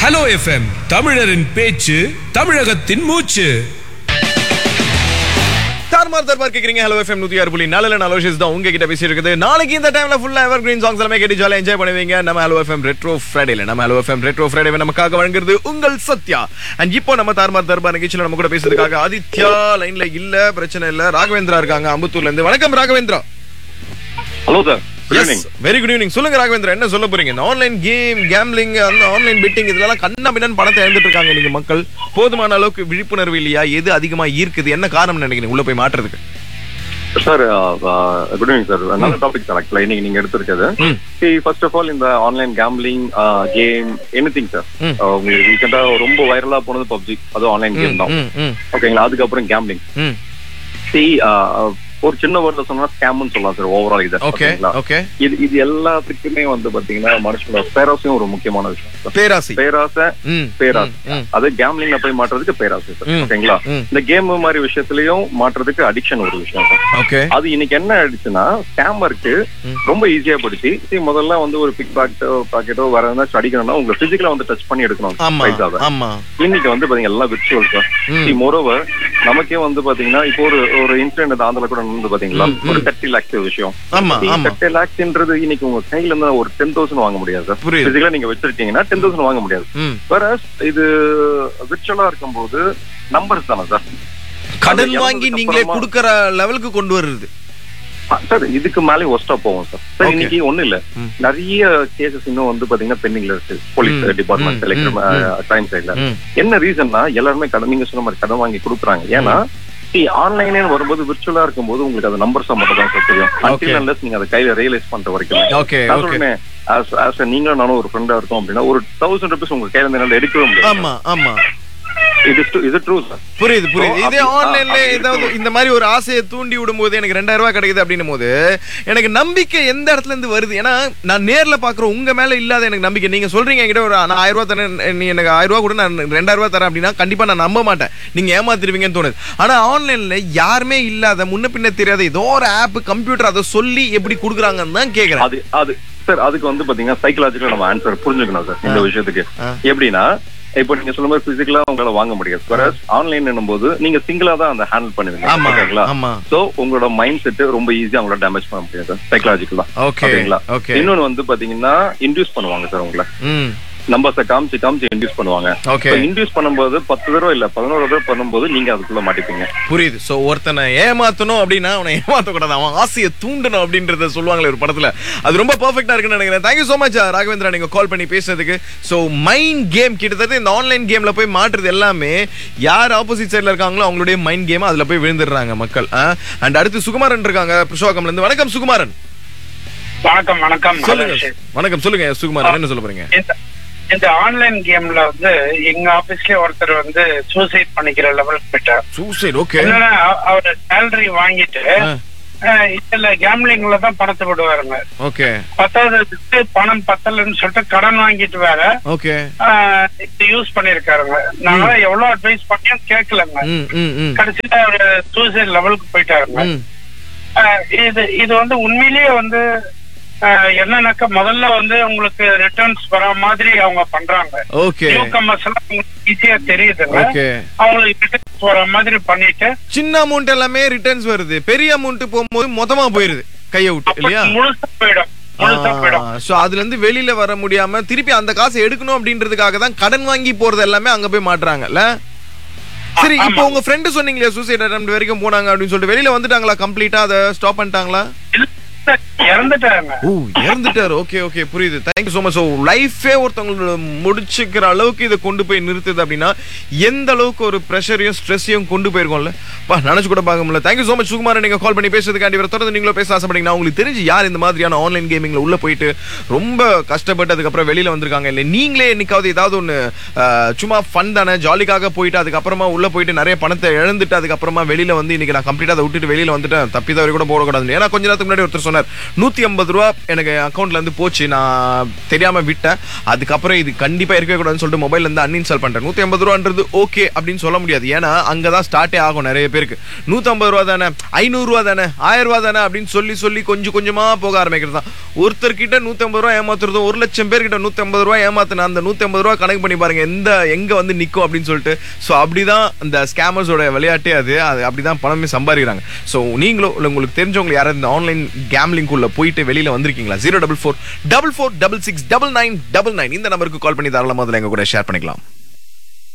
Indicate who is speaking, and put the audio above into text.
Speaker 1: Hello FM தமிழரின் பேச்சு தமிழகத்தின் மூச்சு
Speaker 2: தார்மார் தர்பார் கேக்குறீங்க ஹலோ எஃப்எம் நூத்தி ஆறு புள்ளி நாலுல நல்ல விஷயம் தான் உங்ககிட்ட பேசி இருக்குது நாளைக்கு இந்த டைம்ல ஃபுல்லா எவர் கிரீன் சாங்ஸ் எல்லாமே கேட்டு ஜாலியா என்ஜாய் பண்ணுவீங்க நம்ம ஹலோ எஃப்எம் ரெட்ரோ ஃப்ரைடேல நம்ம ஹலோ எஃப்எம் ரெட்ரோ ஃப்ரைடே நமக்காக வழங்குறது உங்கள் சத்யா அண்ட் இப்போ நம்ம தார்மார் தர்பார் நிகழ்ச்சியில நம்ம கூட பேசுறதுக்காக ஆதித்யா லைன்ல இல்ல பிரச்சனை இல்ல ராகவேந்திரா இருக்காங்க அம்பத்தூர்ல இருந்து வணக்கம் Raghavendra
Speaker 3: hello sir good evening
Speaker 2: very good evening சொல்லுங்க ராகவேந்திரா என்ன சொல்ல போறீங்க இந்த ஆன்லைன் கேம் கேம்லிங் அந்த ஆன்லைன் பெட்டிங் இதெல்லாம் கண்ணா பின்னான்னு பணத்தை இழந்துட்டு இருக்காங்க நீங்க மக்கள் போதுமான அளவுக்கு விழிப்புணர்வு இல்லையா எது அதிகமா ஈர்க்குது என்ன காரணம் நினைக்கிறீங்க உள்ள போய் மாற்றுறதுக்கு
Speaker 3: சார் குட் ஈவினிங் சார் நல்ல டாபிக் சார் ஆக்சுவலா இன்னைக்கு நீங்க எடுத்திருக்கிறது
Speaker 2: ம்.
Speaker 3: சி ஃபர்ஸ்ட் ஆஃப் ஆல் இந்த online gambling game anything sir
Speaker 2: ம்.
Speaker 3: உங்களுக்கு ரீசெண்டா ரொம்ப வைரலா போனது பப்ஜி அது ஆன்லைன் கேம் தான்
Speaker 2: ம், ம்,
Speaker 3: ஓகேங்களா அதுக்கப்புறம் கேம்பிளிங்
Speaker 2: ம்.
Speaker 3: சி ஒரு சின்ன வேர்ட்ல சொன்னா ஸ்கேம்னு சொல்லலாம் சார் ஓவரால் இது
Speaker 2: ஓகே
Speaker 3: ஓகேங்களா
Speaker 2: ஓகே
Speaker 3: இது இது எல்லாத்துக்குமே வந்து பாத்தீங்கன்னா மனுஷனோட பேராசையும் ஒரு முக்கியமான விஷயம் sir.
Speaker 2: பேராசி
Speaker 3: பேராசை
Speaker 2: ம்,
Speaker 3: பேராசை
Speaker 2: ம், ம்.
Speaker 3: அது கேம்லிங்ல போய் மாட்டுறதுக்கு பேராசை சார்
Speaker 2: ம்.
Speaker 3: ஓகேங்களா
Speaker 2: ம்.
Speaker 3: இந்த கேம் மாதிரி விஷயத்துலயும் மாட்டுறதுக்கு அடிக்ஷன் ஒரு விஷயம் சார்
Speaker 2: ஓகே
Speaker 3: அது இன்னைக்கு என்ன ஆயிடுச்சுன்னா ஸ்கேமருக்கு
Speaker 2: ம்.
Speaker 3: ரொம்ப ஈஸியா போயிடுச்சு see, முதல்ல வந்து ஒரு பிக் பாக்கெட்டோ பாக்கெட்டோ வேற ஏதாச்சும் அடிக்கணும்னா உங்களை பிசிக்கலா வந்து டச் பண்ணி எடுக்கணும்
Speaker 2: ஆமா
Speaker 3: பைசாவை
Speaker 2: ஆமா
Speaker 3: இன்னைக்கு வந்து பாத்தீங்க எல்லாம் விர்ச்சுவல் சார்
Speaker 2: ம்.
Speaker 3: மோரோவர் நமக்கே வந்து பாத்தீங்கன்னா இப்போ ஒரு ஒரு இன்சிடென்ட் ஆந்திர கூட நடந்து பாத்தீங்களா
Speaker 2: ம்,
Speaker 3: ஒரு தேர்ட்டி லேக்ஸ் விஷயம்
Speaker 2: ஆமா ஆமா
Speaker 3: தேர்ட்டி லேக்ஸ்ன்றது இன்னைக்கு உங்க கையில இருந்து ஒரு டென் தௌசண்ட் வாங்க முடியாது சார்
Speaker 2: புரியுது.
Speaker 3: பிசிக்கலா நீங்க வச்சிருக்கீங்கன்னா டென் தௌசண்ட் வாங்க முடியாது
Speaker 2: ம்.
Speaker 3: வேற இது விர்ச்சுவலா இருக்கும்போது நம்பர்ஸ் தானே சார்
Speaker 2: கடன்
Speaker 3: அது
Speaker 2: வாங்கி
Speaker 3: இறந்ததுக்கு
Speaker 2: நீங்களே
Speaker 3: அப்புறமா-
Speaker 2: குடுக்கற லெவலுக்கு கொண்டு வருது
Speaker 3: சார் இதுக்கு மேலே ஒஸ்டா போவோம் சார் சார்
Speaker 2: Okay.
Speaker 3: இன்னைக்கு ஒண்ணு இல்ல
Speaker 2: ம்.
Speaker 3: நிறைய கேசஸ் இன்னும் வந்து பாத்தீங்கன்னா பெண்டிங்ல இருக்கு போலீஸ்
Speaker 2: ம்,
Speaker 3: டிபார்ட்மெண்ட்
Speaker 2: ம், ம்,
Speaker 3: கிரைம் சைட்ல
Speaker 2: ம்.
Speaker 3: என்ன ரீசன்னா எல்லாருமே கடன் நீங்க சொன்ன மாதிரி கடன் வாங்கி கொடுக்குறாங்க ஏன்னா ஆன்லைனே வரும்போது விர்ச்சுவலா இருக்கும்போது உங்களுக்கு அது நம்பர்ஸா மட்டும் தான் சார் தெரியும்
Speaker 2: Okay.
Speaker 3: Until unless நீங்க அதை கையில ரியலைஸ் பண்ற வரைக்கும்
Speaker 2: ஓகே
Speaker 3: நான்
Speaker 2: ஓகே
Speaker 3: சொல்றேன் as as a நீங்களும் நானும் ஒரு ஃப்ரெண்டா இருக்கோம் அப்படின்னா ஒரு தௌசண்ட் ருபீஸ் உங்க கையில இருந்து என்னால எடுக்கவே முடியாது
Speaker 2: ஆமா ஆமா
Speaker 3: இது இது ட்ரூ சார்
Speaker 2: புரியுது புரியுது
Speaker 3: So,
Speaker 2: இதே
Speaker 3: அப்படி-
Speaker 2: ஆன்லைன்ல
Speaker 3: அப்படி
Speaker 2: ஏதாவது
Speaker 3: இருக்கும்.
Speaker 2: இந்த மாதிரி ஒரு ஆசையை தூண்டி விடும்போது எனக்கு ரெண்டாயிரம் ரூபாய் கிடைக்குது அப்படின்னும் போது எனக்கு நம்பிக்கை எந்த இடத்துல இருந்து வருது ஏன்னா நான் நேர்ல பாக்குற உங்க மேல இல்லாத எனக்கு நம்பிக்கை நீங்க சொல்றீங்க என்கிட்ட ஒரு நான் ஆயிரம் ரூபாய் தரேன் நீ எனக்கு ஆயிரம் ரூபாய் கூட நான் ரெண்டாயிரம் ரூபாய் தரேன் அப்படின்னா கண்டிப்பா நான் நம்ப மாட்டேன் நீங்க ஏமாத்திருவீங்கன்னு தோணுது ஆனா ஆன்லைன்ல யாருமே இல்லாத முன்ன பின்ன தெரியாத ஏதோ ஒரு ஆப் கம்ப்யூட்டர் அதை சொல்லி எப்படி குடுக்குறாங்கன்னு தான் கேக்குறேன்
Speaker 3: அது அது சார் அதுக்கு வந்து பாத்தீங்கன்னா சைக்கலாஜிக்கலா நம்ம ஆன்சர் புரிஞ்சுக்கணும் சார் இந்த விஷயத்துக்கு
Speaker 2: ஆ.
Speaker 3: எப்படின்னா இப்போ நீங்க சொல்ல மாதிரி பிசிக்கலா உங்களால வாங்க முடியாது வேற ஆன்லைன் போது நீங்க சிங்கிளா தான் அந்த ஹேண்டில் பண்ணுவீங்க
Speaker 2: ஆமா
Speaker 3: ஓகேங்களா
Speaker 2: ஆமா
Speaker 3: சோ உங்களோட மைண்ட் செட் ரொம்ப ஈஸியா உங்களோட டேமேஜ் பண்ண முடியாது சைக்கலாஜிக்கலா
Speaker 2: ஓகே
Speaker 3: ஓகேங்களா
Speaker 2: ஓகே
Speaker 3: இன்னொன்னு வந்து பாத்தீங்கன்னா இன்டியூஸ் பண்ணுவாங்க சார் உங்களை
Speaker 2: ம்
Speaker 3: நம்பர்ஸை காமிச்சு காமிச்சு இன்டியூஸ் பண்ணுவாங்க
Speaker 2: ஓகே
Speaker 3: இன்டியூஸ் பண்ணும்போது பத்து தடவை இல்ல பதினோரு தடவை பண்ணும்போது நீங்க அதுக்குள்ள மாட்டிப்பீங்க
Speaker 2: புரியுது சோ ஒருத்தனை ஏமாத்தணும் அப்படின்னா அவனை ஏமாத்த கூடாது அவன் ஆசையை தூண்டணும் அப்படின்றத சொல்லுவாங்களே ஒரு படத்துல அது ரொம்ப பெர்ஃபெக்ட்டா இருக்குன்னு நினைக்கிறேன் தேங்க்யூ சோ மச் ராகவேந்திரா நீங்க கால் பண்ணி பேசுறதுக்கு சோ மைண்ட் கேம் கிட்டத்தட்ட இந்த ஆன்லைன் கேம்ல போய் மாற்றுறது எல்லாமே யார் ஆப்போசிட் சைடுல இருக்காங்களோ அவங்களுடைய மைண்ட் கேம் அதுல போய் விழுந்துடுறாங்க மக்கள் அண்ட் அடுத்து சுகுமாரன் இருக்காங்க புருஷோகம்ல இருந்து வணக்கம் சுகுமாரன்
Speaker 4: வணக்கம் வணக்கம்
Speaker 2: சொல்லுங்க
Speaker 4: மகேஷ்.
Speaker 2: வணக்கம் சொல்லுங்க சுகுமாரன் என்ன சொல்ல போறீங்க
Speaker 4: இந்த- இந்த ஆன்லைன் கேம்ல வந்து எங்க ஆபீஸ்லயே ஒருத்தர் வந்து சூசைட் பண்ணிக்கிற லெவலுக்கு போயிட்டார்
Speaker 2: சூசைட் ஓகே
Speaker 4: என்னன்னா அவ- அவர் சேலரி வாங்கிட்டு அஹ், இதுல கேம்லிங்ல தான் பணத்தை விடுவாருங்க
Speaker 2: ஓகே
Speaker 4: பத்தாவதுக்கு பணம் பத்தலன்னு சொல்லிட்டு கடன் வாங்கிட்டு வேற
Speaker 2: ஓகே
Speaker 4: அஹ், இது யூஸ் பண்ணிருக்காருங்க நாங்க எவ்வளவு அட்வைஸ் பண்ணியும் கேட்கலங்க
Speaker 2: ம் ம் ம்
Speaker 4: கடைசியில அவரு சூசைட் லெவலுக்கு போயிட்டாருங்க
Speaker 2: ம்
Speaker 4: அஹ் இது இது வந்து உண்மையிலேயே வந்து அஹ், என்னன்னாக்கா முதல்ல வந்து உங்களுக்கு ரிட்டர்ன்ஸ் வர மாதிரி அவங்க பண்றாங்க
Speaker 2: ஓகே
Speaker 4: நியூ கமர்ஸ் எல்லாம் உங்களுக்கு ஈஸியா தெரியுதுங்க
Speaker 2: ஓகே
Speaker 4: அவங்களுக்கு ரிட்டர்ன்ஸ் வர மாதிரி பண்ணிட்டு
Speaker 2: சின்ன அமௌண்ட் எல்லாமே ரிட்டர்ன்ஸ் வருது பெரிய அமௌண்ட் போகும்போது மொத்தமா போயிருது கைய விட்டு
Speaker 4: அப்ப
Speaker 2: இல்லையா
Speaker 4: முழுசா போயிடும் முழுசா போயிடும்
Speaker 2: சோ அதுல இருந்து வெளியில வர முடியாம திருப்பி அந்த காசை எடுக்கணும் அப்படின்றதுக்காக தான் கடன் வாங்கி போறது எல்லாமே அங்க போய் மாட்டுறாங்கல்ல சரி இப்போ
Speaker 4: ஆமா.
Speaker 2: உங்க ஃப்ரெண்டு சொன்னீங்களே சூசைட் அட்டம் வரைக்கும் போனாங்க அப்படின்னு சொல்லிட்டு வெளியில வந்துட்டாங்களா கம்ப்ளீட்டா அதை ஸ்டாப் பண்ணிட்டாங்களா
Speaker 4: இல்ல, இறந்துட்டாங்க
Speaker 2: ஓ இறந்துட்டாரு ஓகே ஓகே புரியுது தேங்க்யூ ஸோ மச் ஸோ லைஃபே ஒருத்தவங்களோட முடிச்சுக்கிற அளவுக்கு இதை கொண்டு போய் நிறுத்துது அப்படின்னா எந்த அளவுக்கு ஒரு ப்ரெஷரையும் ஸ்ட்ரெஸ்ஸையும் கொண்டு போயிருக்கோம்ல பா நினைச்சு கூட பார்க்க முடியல தேங்க்யூ ஸோ மச் சுகுமாரன் நீங்க கால் பண்ணி பேசுறதுக்காண்டி இவரை தொடர்ந்து நீங்களும் பேச ஆசைப்பட்டீங்கன்னா உங்களுக்கு தெரிஞ்சு யார் இந்த மாதிரியான ஆன்லைன் கேமிங்ல உள்ள போயிட்டு ரொம்ப கஷ்டப்பட்டு அதுக்கப்புறம் வெளியில வந்திருக்காங்க இல்லை நீங்களே என்னைக்காவது ஏதாவது ஒன்று சும்மா ஃபன் தானே ஜாலிக்காக போயிட்டு அதுக்கப்புறமா உள்ள போயிட்டு நிறைய பணத்தை இழந்துட்டு அதுக்கப்புறமா வெளியில வந்து இன்னைக்கு நான் கம்ப்ளீட்டா அதை விட்டுட்டு வெளியில வந்துட்டேன் தப்பி தவறி கூட போடக்கூடாது ஏன்னா கொஞ்ச நேரத்துக்கு முன்னாடி ஒருத்தர் சொன்னார் நூத்தி ஐம்பது ரூபா எனக்கு அக்கௌண்ட்ல இருந்து போச்சு நான் தெரியாம விட்டேன் அதுக்கப்புறம் இது கண்டிப்பா இருக்கவே கூடாதுன்னு சொல்லிட்டு மொபைல்ல இருந்து அன்இன்ஸ்டால் பண்றேன் நூத்தி ஐம்பது ரூபான்றது ஓகே அப்படின்னு சொல்ல முடியாது ஏன்னா அங்கதான் ஸ்டார்ட்டே ஆகும் நிறைய பேருக்கு நூத்தி ஐம்பது ரூபா தானே ஐநூறு ரூபா தானே ஆயிரம் ரூபா தானே அப்படின்னு சொல்லி சொல்லி கொஞ்சம் கொஞ்சமா போக ஆரம்பிக்கிறது தான் ஒருத்தர் கிட்ட நூத்தி ஐம்பது ரூபா ஏமாத்துறதும் ஒரு லட்சம் பேர் கிட்ட நூத்தி ஐம்பது ரூபா ஏமாத்தின அந்த நூத்தி ஐம்பது ரூபா கணக்கு பண்ணி பாருங்க எந்த எங்க வந்து நிக்கும் அப்படின்னு சொல்லிட்டு ஸோ அப்படிதான் இந்த ஸ்கேமர்ஸோட விளையாட்டே அது அது அப்படிதான் பணமே சம்பாதிக்கிறாங்க ஸோ நீங்களும் இல்லை உங்களுக்கு தெரிஞ்சவங்க யாராவது இந்த ஆன்லைன் கேம்லிங் உள்ள போயிட்டு வெளியில வந்திருக்கீங்களா zero double four double four double six double nine double nine இந்த நம்பருக்கு கால் பண்ணி தாராளமாக அதில் எங்க கூட ஷேர் பண்ணிக்கலாம்